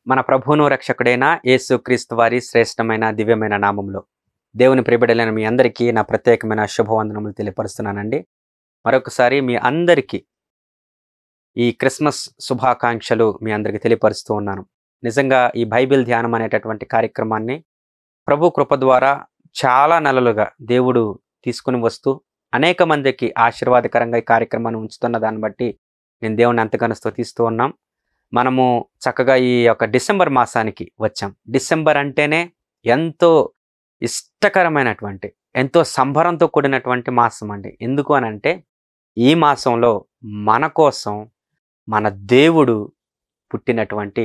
మన ప్రభువును రక్షకుడైన యేసు క్రీస్తు వారి శ్రేష్టమైన దివ్యమైన నామంలో దేవుని ప్రియబడలైన మీ అందరికీ నా ప్రత్యేకమైన శుభవందనములు తెలియపరుస్తున్నానండి మరొకసారి మీ అందరికీ ఈ క్రిస్మస్ శుభాకాంక్షలు మీ అందరికీ తెలియపరుస్తూ ఉన్నాను నిజంగా ఈ బైబిల్ ధ్యానం అనేటటువంటి కార్యక్రమాన్ని ప్రభు కృప ద్వారా చాలా నెలలుగా దేవుడు తీసుకుని వస్తూ అనేక మందికి ఆశీర్వాదకరంగా ఈ కార్యక్రమాన్ని ఉంచుతున్న దాన్ని బట్టి నేను దేవుని ఎంతగానో స్తుతిస్తూ ఉన్నాం మనము చక్కగా ఈ యొక్క డిసెంబర్ మాసానికి వచ్చాం డిసెంబర్ అంటేనే ఎంతో ఇష్టకరమైనటువంటి ఎంతో సంబరంతో కూడినటువంటి మాసం అండి ఎందుకు అని అంటే ఈ మాసంలో మన కోసం మన దేవుడు పుట్టినటువంటి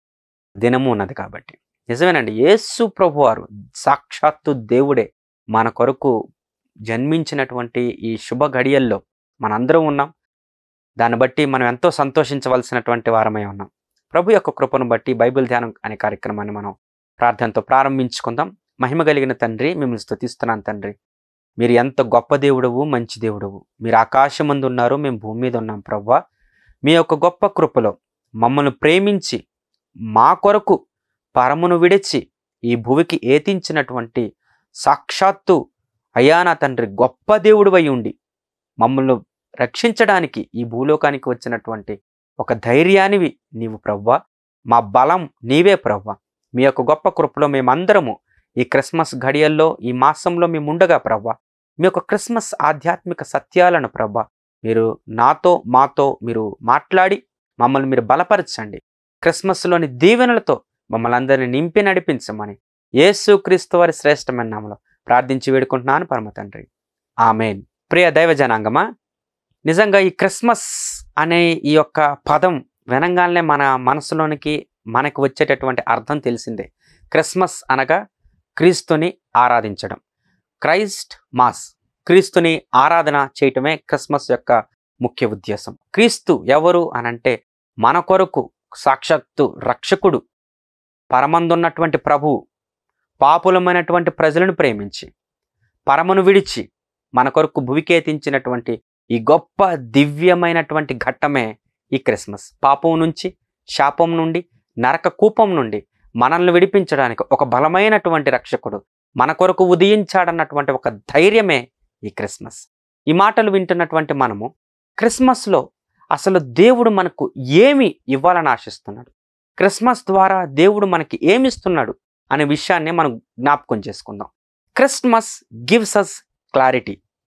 దినము ఉన్నది కాబట్టి నిజమేనండి యేసు ప్రభువారు సాక్షాత్తు దేవుడే మన కొరకు జన్మించినటువంటి ఈ శుభ గడియల్లో మనందరం ఉన్నాం దాన్ని బట్టి మనం ఎంతో సంతోషించవలసినటువంటి వారమై ఉన్నాం ప్రభు యొక్క కృపను బట్టి బైబిల్ ధ్యానం అనే కార్యక్రమాన్ని మనం ప్రార్థనతో ప్రారంభించుకుందాం మహిమ కలిగిన తండ్రి మిమ్మల్ని స్తుతిస్తున్నాను తండ్రి మీరు ఎంత గొప్ప దేవుడవు మంచి దేవుడవు మీరు ఆకాశం ముందు ఉన్నారు మేము భూమి మీద ఉన్నాం ప్రవ్వా మీ యొక్క గొప్ప కృపలో మమ్మల్ని ప్రేమించి మా కొరకు పరమును విడిచి ఈ భూమికి ఏతించినటువంటి సాక్షాత్తు అయ్యా నా తండ్రి గొప్ప దేవుడు అయి ఉండి మమ్మల్ని రక్షించడానికి ఈ భూలోకానికి వచ్చినటువంటి ఒక ధైర్యానివి నీవు ప్రవ్వా మా బలం నీవే ప్రవ్వా మీ యొక్క గొప్ప కృపలో మేమందరము ఈ క్రిస్మస్ ఘడియల్లో ఈ మాసంలో మేము ఉండగా ప్రవ్వా మీ యొక్క క్రిస్మస్ ఆధ్యాత్మిక సత్యాలను ప్రవ్వా మీరు నాతో మాతో మీరు మాట్లాడి మమ్మల్ని మీరు బలపరచండి క్రిస్మస్లోని దీవెనలతో మమ్మల్ని అందరిని నింపి నడిపించమని యేసు క్రీస్తు వారి శ్రేష్టమైన నామలో ప్రార్థించి వేడుకుంటున్నాను పరమ తండ్రి ఆమెన్ ప్రియ దైవ జనాంగమా నిజంగా ఈ క్రిస్మస్ అనే ఈ యొక్క పదం వినంగానే మన మనసులోనికి మనకు వచ్చేటటువంటి అర్థం తెలిసిందే క్రిస్మస్ అనగా క్రీస్తుని ఆరాధించడం క్రైస్ట్ మాస్ క్రీస్తుని ఆరాధన చేయటమే క్రిస్మస్ యొక్క ముఖ్య ఉద్దేశం క్రీస్తు ఎవరు అనంటే మన కొరకు సాక్షాత్తు రక్షకుడు పరమందున్నటువంటి ప్రభువు పాపులమైనటువంటి ప్రజలను ప్రేమించి పరమను విడిచి మన కొరకు భువికేతించినటువంటి ఈ గొప్ప దివ్యమైనటువంటి ఘట్టమే ఈ క్రిస్మస్ పాపం నుంచి శాపం నుండి నరక కూపం నుండి మనల్ని విడిపించడానికి ఒక బలమైనటువంటి రక్షకుడు మన కొరకు ఉదయించాడన్నటువంటి ఒక ధైర్యమే ఈ క్రిస్మస్ ఈ మాటలు వింటున్నటువంటి మనము క్రిస్మస్లో అసలు దేవుడు మనకు ఏమి ఇవ్వాలని ఆశిస్తున్నాడు క్రిస్మస్ ద్వారా దేవుడు మనకి ఏమి ఇస్తున్నాడు అనే విషయాన్ని మనం జ్ఞాపకం చేసుకుందాం Christmas gives us clarity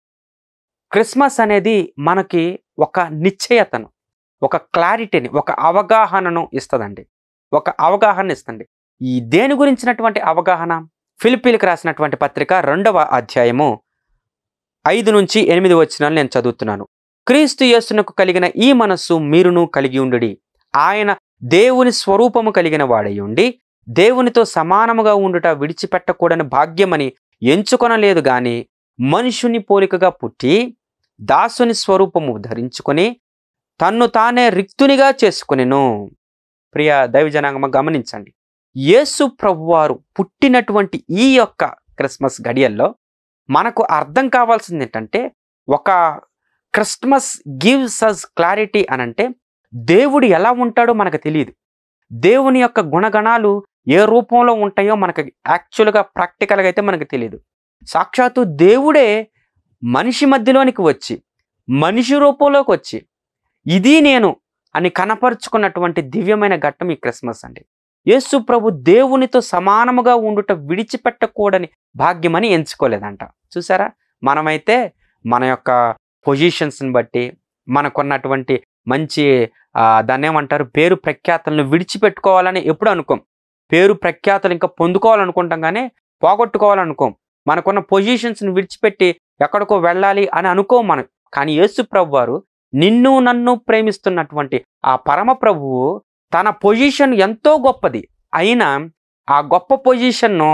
Christmas అనేది మనకి ఒక నిశ్చయతను ఒక క్లారిటీని ఒక అవగాహనను ఇస్తుందండి ఒక అవగాహన ఇస్తుంది ఈ దేని గురించినటువంటి అవగాహన ఫిలిపీలకు రాసినటువంటి పత్రిక రెండవ అధ్యాయము ఐదు నుంచి ఎనిమిది వచ్చిన నేను చదువుతున్నాను క్రీస్తు యేసునకు కలిగిన ఈ మనస్సు మీరును కలిగి ఉండుడి ఆయన దేవుని స్వరూపము కలిగిన వాడై ఉండి దేవునితో సమానముగా ఉండుట విడిచిపెట్టకూడని భాగ్యమని ఎంచుకొనలేదు గాని మనుషుని పోలికగా పుట్టి దాసుని స్వరూపము ధరించుకొని తన్ను తానే రిక్తునిగా చేసుకునెను ప్రియ దైవజనాంగమ గమనించండి యేసు ప్రభువారు పుట్టినటువంటి ఈ యొక్క క్రిస్మస్ గడియల్లో మనకు అర్థం కావాల్సింది ఏంటంటే ఒక క్రిస్మస్ గివ్స్ అస్ క్లారిటీ అనంటే దేవుడు ఎలా ఉంటాడో మనకు తెలియదు దేవుని యొక్క గుణగణాలు ఏ రూపంలో ఉంటాయో మనకు యాక్చువల్గా ప్రాక్టికల్గా అయితే మనకు తెలియదు సాక్షాత్తు దేవుడే మనిషి మధ్యలోనికి వచ్చి మనిషి రూపంలోకి వచ్చి ఇది నేను అని కనపరుచుకున్నటువంటి దివ్యమైన ఘట్టం ఈ క్రిస్మస్ అండి యేసు ప్రభు దేవునితో సమానముగా ఉండుట విడిచిపెట్టకూడని భాగ్యమని ఎంచుకోలేదంట చూసారా మనమైతే మన యొక్క పొజిషన్స్ని బట్టి మనకున్నటువంటి మంచి ఆ, దాన్ని ఏమంటారు పేరు ప్రఖ్యాతలను విడిచిపెట్టుకోవాలని ఎప్పుడు అనుకోం పేరు ప్రఖ్యాతలు ఇంకా పొందుకోవాలనుకుంటాం కానీ పోగొట్టుకోవాలనుకోం మనకున్న పొజిషన్స్ని విడిచిపెట్టి ఎక్కడికో వెళ్ళాలి అని అనుకోం మనం కానీ యేసు ప్రభు వారు నిన్ను నన్ను ప్రేమిస్తున్నటువంటి ఆ పరమ ప్రభువు తన పొజిషన్ ఎంతో గొప్పది అయినా ఆ గొప్ప పొజిషన్ను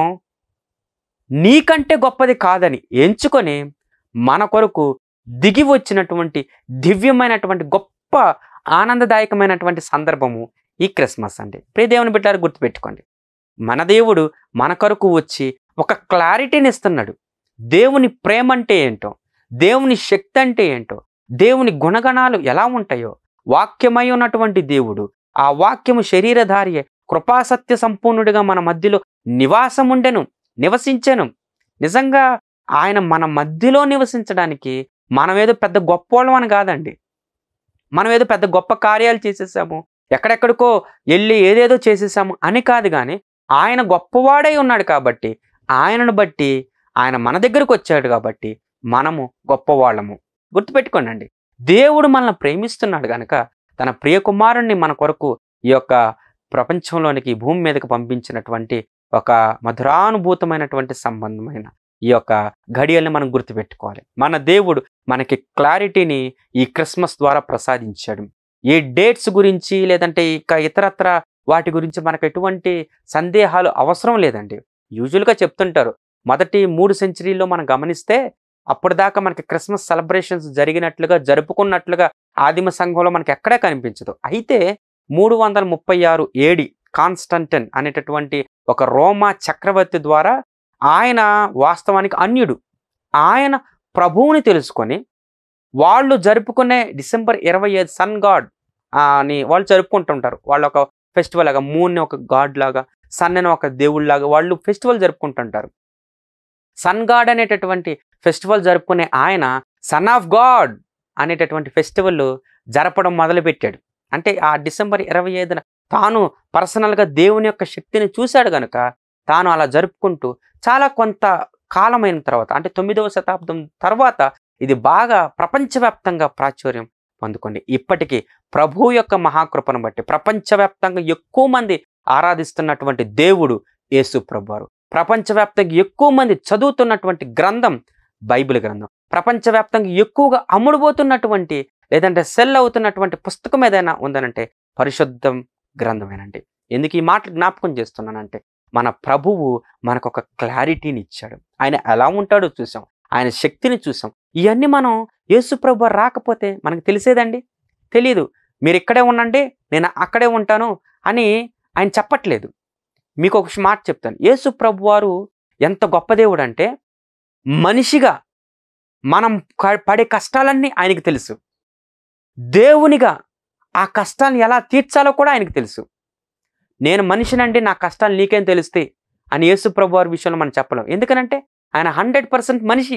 నీకంటే గొప్పది కాదని ఎంచుకొని మన కొరకు దిగి వచ్చినటువంటి దివ్యమైనటువంటి గొప్ప ఆనందదాయకమైనటువంటి సందర్భము ఈ క్రిస్మస్ అండి ప్రియ దేవుని బిడ్డారు గుర్తుపెట్టుకోండి మన దేవుడు మన కొరకు వచ్చి ఒక క్లారిటీని ఇస్తున్నాడు దేవుని ప్రేమ అంటే ఏంటో దేవుని శక్తి అంటే ఏంటో దేవుని గుణగణాలు ఎలా ఉంటాయో వాక్యమై ఉన్నటువంటి దేవుడు ఆ వాక్యము శరీరధారి కృపాసత్య సంపూర్ణుడిగా మన మధ్యలో నివాసం ఉండెను నివసించెను నిజంగా ఆయన మన మధ్యలో నివసించడానికి మనం ఏదో పెద్ద గొప్పోళ్ళం అని కాదండి మనం ఏదో పెద్ద గొప్ప కార్యాలు చేసేసాము ఎక్కడెక్కడికో వెళ్ళి ఏదేదో చేసేసాము అని కాదు కానీ ఆయన గొప్పవాడై ఉన్నాడు కాబట్టి ఆయనను బట్టి ఆయన మన దగ్గరకు వచ్చాడు కాబట్టి మనము గొప్పవాళ్ళము గుర్తుపెట్టుకోండి దేవుడు మనల్ని ప్రేమిస్తున్నాడు కనుక తన ప్రియ కుమారుణ్ణి మన కొరకు ఈ యొక్క ప్రపంచంలోనికి ఈ భూమి మీదకి పంపించినటువంటి ఒక మధురానుభూతమైనటువంటి సంబంధమైన ఈ యొక్క ఘడియల్ని మనం గుర్తుపెట్టుకోవాలి మన దేవుడు మనకి క్లారిటీని ఈ క్రిస్మస్ ద్వారా ప్రసాదించాడు ఈ డేట్స్ గురించి లేదంటే ఇక ఇతరత్ర వాటి గురించి మనకు ఎటువంటి సందేహాలు అవసరం లేదండి యూజువల్గా చెప్తుంటారు మొదటి మూడు సెంచరీలో మనం గమనిస్తే అప్పటిదాకా మనకి క్రిస్మస్ సెలబ్రేషన్స్ జరిగినట్లుగా జరుపుకున్నట్లుగా ఆదిమ సంఘంలో మనకి ఎక్కడా కనిపించదు అయితే మూడు వందల ముప్పై ఆరు ఏడి కాన్స్టంటన్ అనేటటువంటి ఒక రోమా చక్రవర్తి ద్వారా ఆయన వాస్తవానికి అన్యుడు ఆయన ప్రభువుని తెలుసుకొని వాళ్ళు జరుపుకునే డిసెంబర్ ఇరవై ఐదు సన్ గాడ్ అని వాళ్ళు జరుపుకుంటుంటారు వాళ్ళు ఒక ఫెస్టివల్ లాగా మూన్ ఒక గాడ్ లాగా సన్ అని ఒక దేవుళ్ళలాగా వాళ్ళు ఫెస్టివల్ జరుపుకుంటుంటారు సన్ గాడ్ అనేటటువంటి ఫెస్టివల్ జరుపుకునే ఆయన సన్ ఆఫ్ గాడ్ అనేటటువంటి ఫెస్టివల్ జరపడం మొదలుపెట్టాడు అంటే ఆ డిసెంబర్ ఇరవై ఐదున తాను పర్సనల్గా దేవుని యొక్క శక్తిని చూశాడు గనుక తాను అలా జరుపుకుంటూ చాలా కొంత కాలమైన తర్వాత అంటే తొమ్మిదవ శతాబ్దం తర్వాత ఇది బాగా ప్రపంచవ్యాప్తంగా ప్రాచుర్యం పొందుకోండి ఇప్పటికీ ప్రభు యొక్క మహాకృపను బట్టి ప్రపంచవ్యాప్తంగా ఎక్కువ మంది ఆరాధిస్తున్నటువంటి దేవుడు యేసు ప్రభువారు ప్రపంచవ్యాప్తంగా ఎక్కువ మంది చదువుతున్నటువంటి గ్రంథం బైబిల్ గ్రంథం ప్రపంచవ్యాప్తంగా ఎక్కువగా అమ్ముడుపోతున్నటువంటి లేదంటే సెల్ అవుతున్నటువంటి పుస్తకం ఏదైనా ఉందనంటే పరిశుద్ధం గ్రంథమేనండి ఎందుకు ఈ మాట జ్ఞాపకం చేస్తున్నానంటే మన ప్రభువు మనకు ఒక క్లారిటీని ఇచ్చాడు ఆయన ఎలా ఉంటాడో చూసాం ఆయన శక్తిని చూసాం ఇవన్నీ మనం యేసు ప్రభు రాకపోతే మనకు తెలిసేదండి తెలియదు మీరు ఇక్కడే ఉండండి నేను అక్కడే ఉంటాను అని ఆయన చెప్పట్లేదు మీకు ఒక మాట చెప్తాను యేసు ప్రభు వారు ఎంత గొప్ప దేవుడు అంటే మనిషిగా మనం క- పడే కష్టాలన్నీ ఆయనకి తెలుసు దేవునిగా ఆ కష్టాన్ని ఎలా తీర్చాలో కూడా ఆయనకు తెలుసు నేను మనిషినండి నా కష్టాలు నీకేం తెలుస్తాయి అని యేసు ప్రభు వారి విషయంలో మనం చెప్పలేం ఎందుకనంటే ఆయన హండ్రెడ్ పర్సెంట్ మనిషి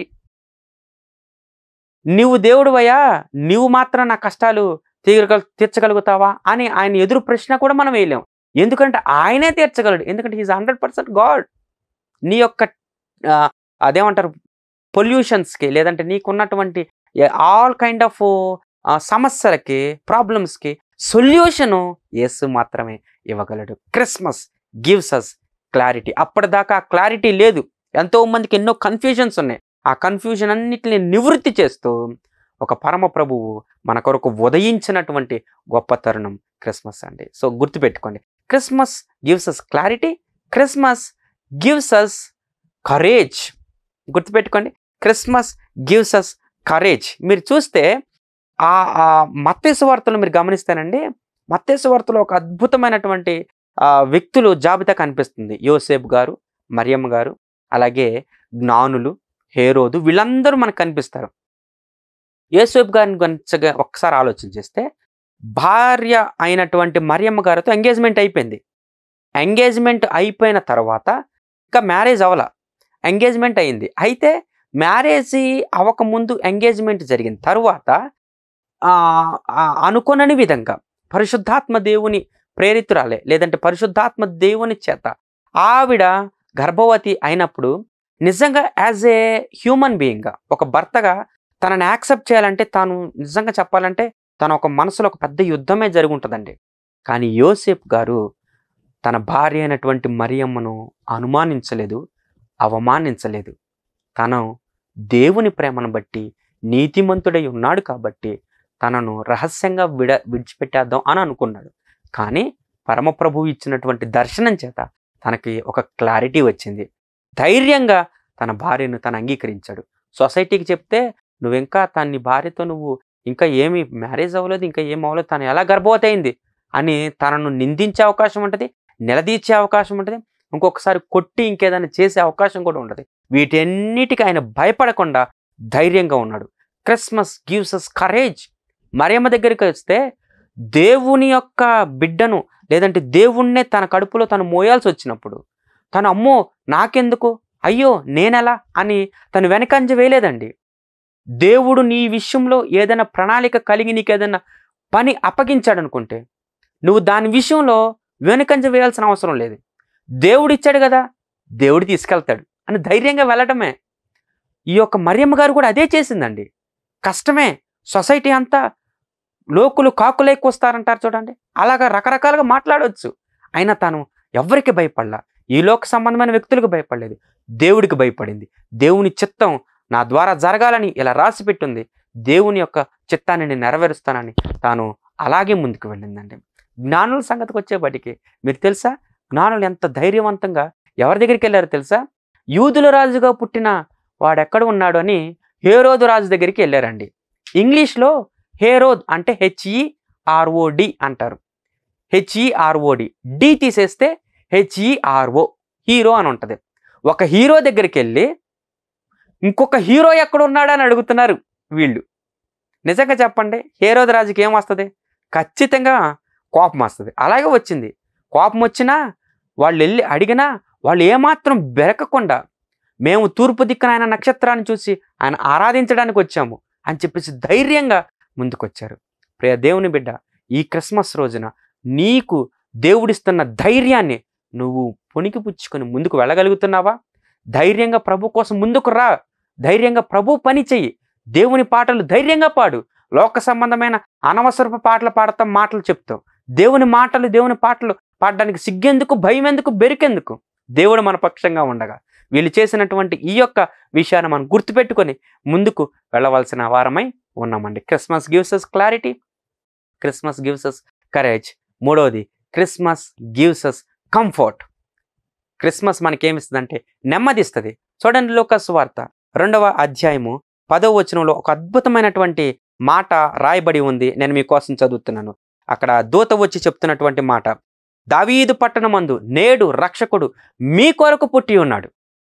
నీవు దేవుడువయ్యా నీవు మాత్రం నా కష్టాలు తీర్చగల తీర్చగలుగుతావా అని ఆయన ఎదురు ప్రశ్న కూడా మనం వేయలేం ఎందుకంటే ఆయనే తీర్చగలడు ఎందుకంటే ఈజ్ హండ్రెడ్ పర్సెంట్ గాడ్ నీ యొక్క ఆ, అదేమంటారు పొల్యూషన్స్కి లేదంటే నీకున్నటువంటి ఆల్ కైండ్ ఆఫ్ సమస్యలకి ప్రాబ్లమ్స్కి సొల్యూషను యేసు మాత్రమే ఇవ్వగలడు క్రిస్మస్ గివ్స్ అస్ క్లారిటీ అప్పటిదాకా ఆ క్లారిటీ లేదు ఎంతో మందికి ఎన్నో కన్ఫ్యూజన్స్ ఉన్నాయి ఆ కన్ఫ్యూజన్ అన్నిటిని నివృత్తి చేస్తూ ఒక పరమ ప్రభువు మన కొరకు ఉదయించినటువంటి గొప్ప తరుణం క్రిస్మస్ అండి సో గుర్తుపెట్టుకోండి Christmas gives us clarity Christmas gives us courage గుర్తుపెట్టుకోండి క్రిస్మస్ గివ్స్ అస్ కరేజ్ మీరు చూస్తే ఆ ఆ మత్తేసు వార్తలు మీరు గమనిస్తేనండి మత్తేసు వార్తలో ఒక అద్భుతమైనటువంటి ఆ, వ్యక్తులు జాబితా కనిపిస్తుంది యోసేపు గారు మరియమ్మ గారు అలాగే జ్ఞానులు హేరోదు వీళ్ళందరూ మనకు కనిపిస్తారు యోసేపు గారిని కొంచెంగా ఒక్కసారి ఆలోచన చేస్తే భార్య అయినటువంటి మరియమ్మ గారితో ఎంగేజ్మెంట్ అయిపోయింది ఎంగేజ్మెంట్ అయిపోయిన తర్వాత ఇంకా మ్యారేజ్ అవల ఎంగేజ్మెంట్ అయింది అయితే మ్యారేజ్ అవ్వకముందు ఎంగేజ్మెంట్ జరిగిన తర్వాత ఆ, ఆ, అనుకోనని విధంగా పరిశుద్ధాత్మ దేవుని ప్రేరితురాలే లేదంటే పరిశుద్ధాత్మ దేవుని చేత ఆవిడ గర్భవతి అయినప్పుడు నిజంగా యాజ్ ఏ హ్యూమన్ బీయింగ్గా ఒక భర్తగా తనని యాక్సెప్ట్ చేయాలంటే తాను నిజంగా చెప్పాలంటే తన ఒక మనసులో ఒక పెద్ద యుద్ధమే జరిగి ఉంటుందండి కానీ యోసేపు గారు తన భార్య అయినటువంటి మరియమ్మను అనుమానించలేదు అవమానించలేదు తను దేవుని ప్రేమను బట్టి నీతిమంతుడై ఉన్నాడు కాబట్టి తనను రహస్యంగా విడ విడిచిపెట్టేద్దాం అని అనుకున్నాడు కానీ పరమప్రభువు ఇచ్చినటువంటి దర్శనం చేత తనకి ఒక క్లారిటీ వచ్చింది ధైర్యంగా తన భార్యను తను అంగీకరించాడు సొసైటీకి చెప్తే నువ్వు ఇంకా తన భార్యతో నువ్వు ఇంకా ఏమి మ్యారేజ్ అవ్వలేదు ఇంకా ఏం అవ్వలేదు తను ఎలా గర్భవతి అయింది అని తనను నిందించే అవకాశం ఉంటుంది నిలదీర్చే అవకాశం ఉంటుంది ఇంకొకసారి కొట్టి ఇంకేదైనా చేసే అవకాశం కూడా ఉంటుంది వీటన్నిటికీ ఆయన భయపడకుండా ధైర్యంగా ఉన్నాడు Christmas gives us courage Mariyamma దగ్గరికి వస్తే దేవుని యొక్క బిడ్డను లేదంటే దేవుణ్ణే తన కడుపులో తను మోయాల్సి వచ్చినప్పుడు తను అమ్మో నాకెందుకు అయ్యో నేనెలా అని తను వెనకంజ వేయలేదండి దేవుడు నీ విషయంలో ఏదైనా ప్రణాళిక కలిగి నీకు ఏదైనా పని అప్పగించాడు అనుకుంటే నువ్వు దాని విషయంలో వెనుకంజ వేయాల్సిన అవసరం లేదు దేవుడు ఇచ్చాడు కదా దేవుడు తీసుకెళ్తాడు అని ధైర్యంగా వెళ్ళటమే ఈ యొక్క మరియమ్మ గారు కూడా అదే చేసిందండి కష్టమే సొసైటీ అంతా లోకులు కాకులు ఎక్కువ వస్తారంటారు చూడండి అలాగా రకరకాలుగా మాట్లాడవచ్చు అయినా తాను ఎవరికి భయపడలా ఈ లోక సంబంధమైన వ్యక్తులకు భయపడలేదు దేవుడికి భయపడింది దేవుని చిత్తం నా ద్వారా జరగాలని ఇలా రాసి పెట్టుంది దేవుని యొక్క చిత్తాన్ని నేను నెరవేరుస్తానని తాను అలాగే ముందుకు వెళ్ళిందండి జ్ఞానుల సంగతికి వచ్చేపటికి మీరు తెలుసా జ్ఞానులు ఎంత ధైర్యవంతంగా ఎవరి దగ్గరికి వెళ్ళారో తెలుసా యూదుల రాజుగా పుట్టిన వాడెక్కడ ఉన్నాడు అని హేరోదు రాజు దగ్గరికి వెళ్ళారండి ఇంగ్లీష్లో హేరోద్ అంటే హెచ్ఈఆర్ఓడి అంటారు హెచ్ఈఆర్ఓడి డి తీసేస్తే హెచ్ఈఆర్ఓ హీరో అని ఉంటుంది ఒక హీరో దగ్గరికి వెళ్ళి ఇంకొక హీరో ఎక్కడ ఉన్నాడు అని అడుగుతున్నారు వీళ్ళు నిజంగా చెప్పండి హేరోద్ రాజుకి ఏం వస్తుంది ఖచ్చితంగా కోపం వస్తుంది అలాగే వచ్చింది కోపం వచ్చినా వాళ్ళు వెళ్ళి అడిగినా వాళ్ళు ఏమాత్రం బెరకకుండా మేము తూర్పు దిక్కున ఆయన నక్షత్రాన్ని చూసి ఆయన ఆరాధించడానికి వచ్చాము అని చెప్పేసి ధైర్యంగా ముందుకొచ్చారు ప్రియ దేవుని బిడ్డ ఈ క్రిస్మస్ రోజున నీకు దేవుడిస్తున్న ధైర్యాన్ని నువ్వు పొనికి పుచ్చుకొని ముందుకు వెళ్ళగలుగుతున్నావా ధైర్యంగా ప్రభు కోసం ముందుకు రా ధైర్యంగా ప్రభు పని చెయ్యి దేవుని పాటలు ధైర్యంగా పాడు లోక సంబంధమైన అనవసరపు పాటలు పాడతాం మాటలు చెప్తాం దేవుని మాటలు దేవుని పాటలు పాడడానికి సిగ్గెందుకు భయం ఎందుకు బెరికెందుకు దేవుడు మన పక్షంగా ఉండగా వీళ్ళు చేసినటువంటి ఈ యొక్క విషయాన్ని మనం గుర్తుపెట్టుకొని ముందుకు వెళ్ళవలసిన వారమై ఉన్నామండి Christmas gives us clarity Christmas gives us courage మూడవది Christmas gives us comfort Christmas మనకేమిస్తుందంటే నెమ్మదిస్తుంది చూడండి లోకస్ వార్త రెండవ అధ్యాయము పదవ వచనంలో ఒక అద్భుతమైనటువంటి మాట రాయబడి ఉంది నేను మీకోసం చదువుతున్నాను అక్కడ దూత వచ్చి చెప్తున్నటువంటి మాట దావీదు పట్టణమందు నేడు రక్షకుడు మీ కొరకు పుట్టి ఉన్నాడు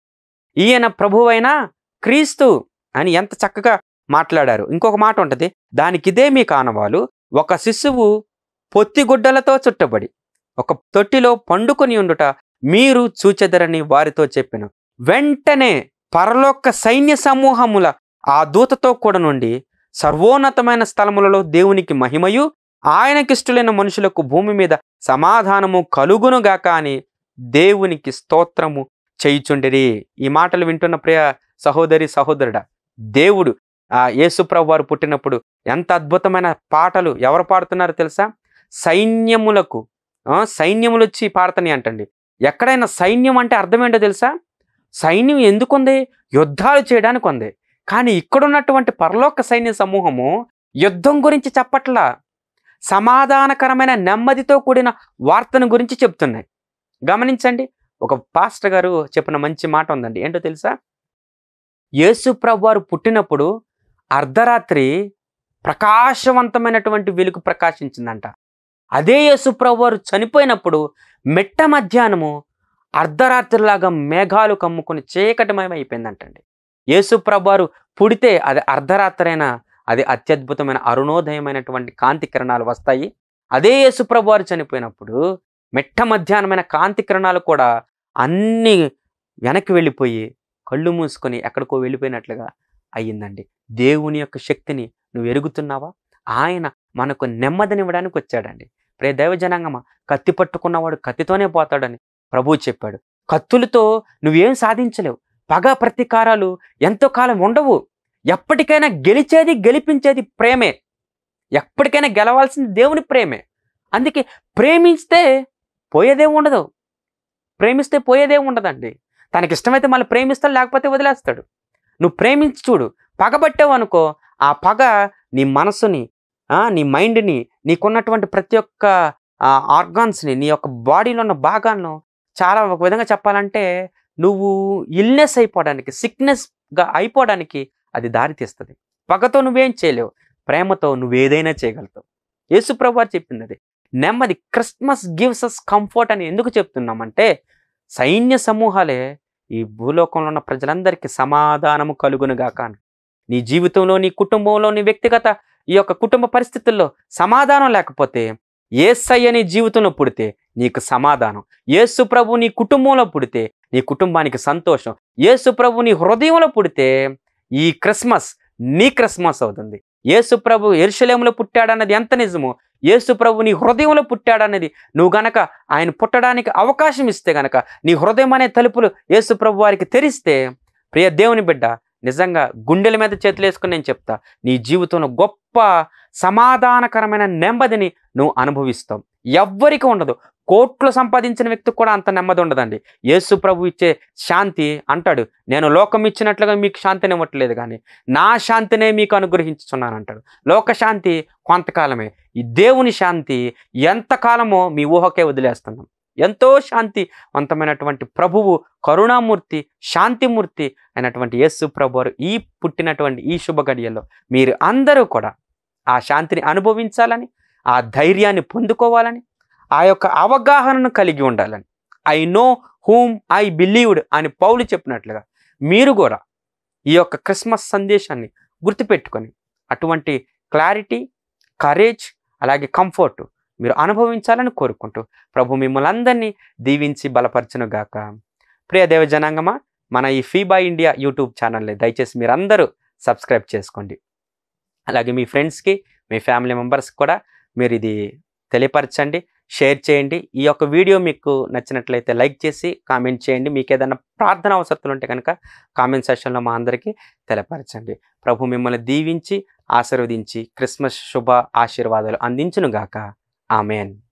ఈయన ప్రభువైన క్రీస్తు అని ఎంత చక్కగా మాట్లాడారు ఇంకొక మాట ఉంటుంది దానికిదే మీ కానవాలు ఒక శిశువు పొత్తిగుడ్డలతో చుట్టబడి ఒక తొట్టిలో పండుకొని ఉండుట మీరు చూచెదరని వారితో చెప్పిన వెంటనే పరలోక సైన్య సమూహముల ఆ దూతతో కూడా నుండి సర్వోన్నతమైన స్థలములలో దేవునికి మహిమయు ఆయనకిష్టులైన మనుషులకు భూమి మీద సమాధానము కలుగునుగాక అని దేవునికి స్తోత్రము చేయుచుండిరి ఈ మాటలు వింటున్న ప్రియ సహోదరి సహోదరుడా దేవుడు ఆ యేసుప్రభు వారు పుట్టినప్పుడు ఎంత అద్భుతమైన పాటలు ఎవరు పాడుతున్నారో తెలుసా సైన్యములకు ఆ, సైన్యములు వచ్చి పాడతని అంటండి ఎక్కడైనా సైన్యం అంటే అర్థం ఏంటో తెలుసా సైన్యం ఎందుకుంది యుద్ధాలు చేయడానికి ఉంది కానీ ఇక్కడున్నటువంటి పరలోక సైన్య సమూహము యుద్ధం గురించి చెప్పట్లా సమాధానకరమైన నెమ్మదితో కూడిన వార్తను గురించి చెప్తున్నాయి గమనించండి ఒక పాస్టర్ గారు చెప్పిన మంచి మాట ఉందండి ఏంటో తెలుసా యేసు ప్రభు వారు పుట్టినప్పుడు అర్ధరాత్రి ప్రకాశవంతమైనటువంటి వెలుగు ప్రకాశించిందంట అదే యేసు ప్రభు వారు చనిపోయినప్పుడు మెట్ట మధ్యాహ్నము అర్ధరాత్రిలాగా మేఘాలు కమ్ముకొని చీకటిమయం అయిపోయిందంటండి యేసు ప్రభు వారు పుడితే అది అర్ధరాత్రైనా అది అత్యద్భుతమైన అరుణోదయమైనటువంటి కాంతి కిరణాలు వస్తాయి అదే యేసు ప్రభు వారు చనిపోయినప్పుడు మెట్ట మధ్యాహ్నమైన కాంతి కిరణాలు కూడా అన్నీ వెనక్కి వెళ్ళిపోయి కళ్ళు మూసుకొని ఎక్కడికో వెళ్ళిపోయినట్లుగా అయ్యిందండి దేవుని యొక్క శక్తిని నువ్వు ఎరుగుతున్నావా ఆయన మనకు నెమ్మదినివ్వడానికి వచ్చాడండి ప్రే దైవ జనాంగమా కత్తి పట్టుకున్నవాడు కత్తితోనే పోతాడని ప్రభువు చెప్పాడు కత్తులతో నువ్వేం సాధించలేవు పగ ప్రతీకారాలు ఎంతో కాలం ఉండవు ఎప్పటికైనా గెలిచేది గెలిపించేది ప్రేమే ఎప్పటికైనా గెలవాల్సింది దేవుని ప్రేమే అందుకే ప్రేమిస్తే పోయేదే ఉండదు ప్రేమిస్తే పోయేదే ఉండదండి తనకి ఇష్టమైతే మళ్ళీ ప్రేమిస్తాడు లేకపోతే వదిలేస్తాడు నువ్వు ప్రేమించి చూడు పగబట్టావు అనుకో ఆ పగ నీ మనసుని ఆ, నీ మైండ్ని నీకున్నటువంటి ప్రతి ఒక్క ఆర్గాన్స్ని నీ యొక్క బాడీలో ఉన్న భాగాలను చాలా ఒక విధంగా చెప్పాలంటే నువ్వు ఇల్నెస్ అయిపోవడానికి సిక్నెస్గా అయిపోవడానికి అది దారి తీస్తుంది పగతో నువ్వేం చేయలేవు ప్రేమతో నువ్వు ఏదైనా చేయగలుగుతావు యేసుప్రభు వారు చెప్పింది అది నెమ్మది క్రిస్మస్ గివ్స్ అస్ కంఫర్ట్ అని ఎందుకు చెప్తున్నామంటే సైన్య సమూహాలే ఈ భూలోకంలో ఉన్న ప్రజలందరికీ సమాధానము కలుగునుగాక అని నీ జీవితంలో నీ కుటుంబంలో నీ వ్యక్తిగత ఈ యొక్క కుటుంబ పరిస్థితుల్లో సమాధానం లేకపోతే ఏసయ్య నీ జీవితంలో పుడితే నీకు సమాధానం యేసు ప్రభు నీ కుటుంబంలో పుడితే నీ కుటుంబానికి సంతోషం యేసు ప్రభు నీ హృదయంలో పుడితే ఈ క్రిస్మస్ నీ క్రిస్మస్ అవుతుంది యేసు ప్రభు ఎరుషలేములో పుట్టాడన్నది ఎంత నిజమో యేసు ప్రభు నీ హృదయంలో పుట్టాడన్నది నువ్వు గనక ఆయన పుట్టడానికి అవకాశం ఇస్తే గనక నీ హృదయం అనే తలుపులు యేసు ప్రభు వారికి తెరిస్తే ప్రియ దేవుని బిడ్డ నిజంగా గుండెల మీద చేతులు వేసుకుని నేను చెప్తా నీ జీవితంలో గొప్ప సమాధానకరమైన నెమ్మదిని నువ్వు అనుభవిస్తావు ఎవ్వరికి ఉండదు కోట్లు సంపాదించిన వ్యక్తికి కూడా అంత నెమ్మది ఉండదండి యేసు ప్రభు ఇచ్చే శాంతి అంటాడు నేను లోకం ఇచ్చినట్లుగా మీకు శాంతిని ఇవ్వట్లేదు కానీ నా శాంతినే మీకు అనుగ్రహించుచున్నాను అంటాడు లోక శాంతి కొంతకాలమే ఈ దేవుని శాంతి ఎంతకాలమో మీ ఊహకే వదిలేస్తున్నాం ఎంతో శాంతివంతమైనటువంటి ప్రభువు కరుణామూర్తి శాంతిమూర్తి అయినటువంటి యేసు ప్రభు వారు ఈ పుట్టినటువంటి ఈ శుభ గడియల్లో మీరు అందరూ కూడా ఆ శాంతిని అనుభవించాలని ఆ ధైర్యాన్ని పొందుకోవాలని ఆ యొక్క అవగాహనను కలిగి ఉండాలని I know whom I believed అని పౌలు చెప్పినట్లుగా మీరు కూడా ఈ యొక్క క్రిస్మస్ సందేశాన్ని గుర్తుపెట్టుకొని అటువంటి క్లారిటీ కరేజ్ అలాగే కంఫర్ట్ మీరు అనుభవించాలని కోరుకుంటూ ప్రభు మిమ్మల్ని అందరినీ దీవించి బలపరచును గాక ప్రియ దేవ జనాంగమా మన ఈ ఫీబా ఇండియా యూట్యూబ్ ఛానల్ని దయచేసి మీరు అందరూ సబ్స్క్రైబ్ చేసుకోండి అలాగే మీ ఫ్రెండ్స్కి మీ ఫ్యామిలీ మెంబర్స్కి కూడా మీరు ఇది తెలియపరచండి షేర్ చేయండి ఈ యొక్క వీడియో మీకు నచ్చినట్లయితే లైక్ చేసి కామెంట్ చేయండి మీకు ఏదైనా ప్రార్థన అవసరతలు ఉంటే కనుక కామెంట్ సెషన్లో మా అందరికీ తెలియపరచండి ప్రభు మిమ్మల్ని దీవించి ఆశీర్వదించి క్రిస్మస్ శుభ ఆశీర్వాదాలు అందించునుగాక ఆమెన్